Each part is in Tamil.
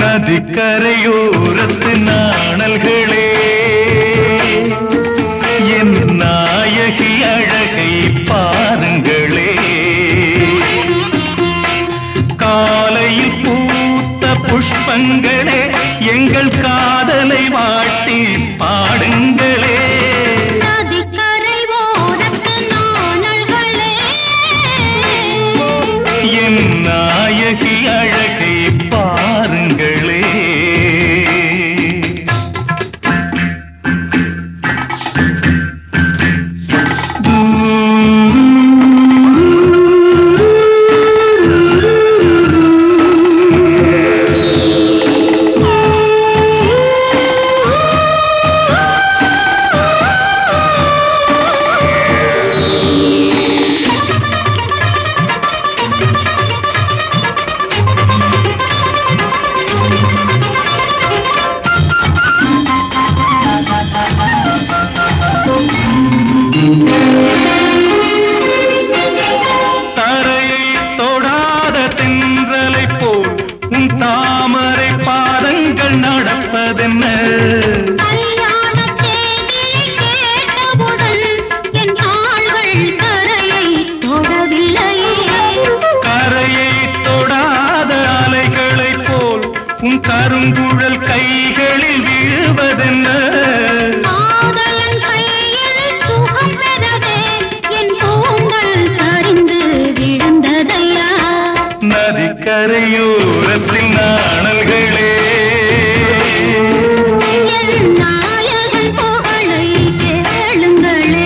நதிக்கரையோரத்து நாணல்களே என் நாயகி அழகை பாருங்களே காலையில் பூத்த புஷ்பங்களே எங்கள் காதலை வாட்டி பாடுங்களே நதிக்கரை ஓரத்து நாணல்களே என் நாயகி அழகை பாருங்களே தரையை தொடாத தென்றலை போல் உன் தாமரை பாதங்கள் நடப்பதென்ன கல்யாணத் தேதியை கேட்டவுடன் என் கால்கள் கரையை தொடவில்லையே கரையை தொடாத அலைகளைப் போல் உன் கருங்குழல் கைகளில் வீழ்வதென்ன காதலன் கையில் சுகம் பெறவே என் கூந்தல் சரிந்து விழுந்ததையா நதிக்கரையோரத்தில் நாணல்களே என் நாயகன் புகழை கேளுங்களே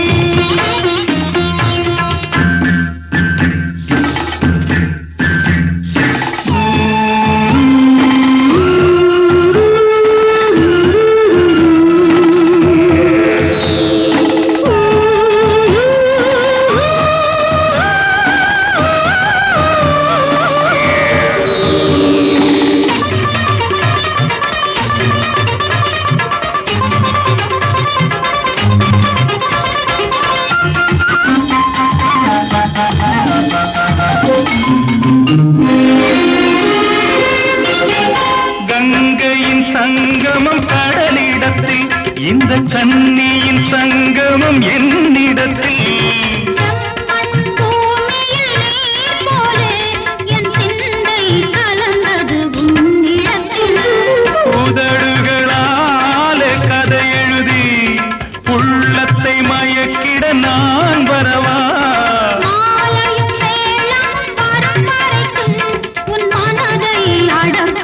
கங்கையின் சங்கமம் கடலிடத்தில் இந்த கன்னியின் சங்கமம் என்னிடத்தில் செம்மண் பூமியில் நீர் போலே என் சிந்தை கலந்தது உன்னிடத்தில் உதடுகளாலே கதை எழுதி உள்ளத்தை மயக்கிட நான் வரவா மாலையும் மேளம் வரும் வரைக்கும் உன் மனதை அடக்க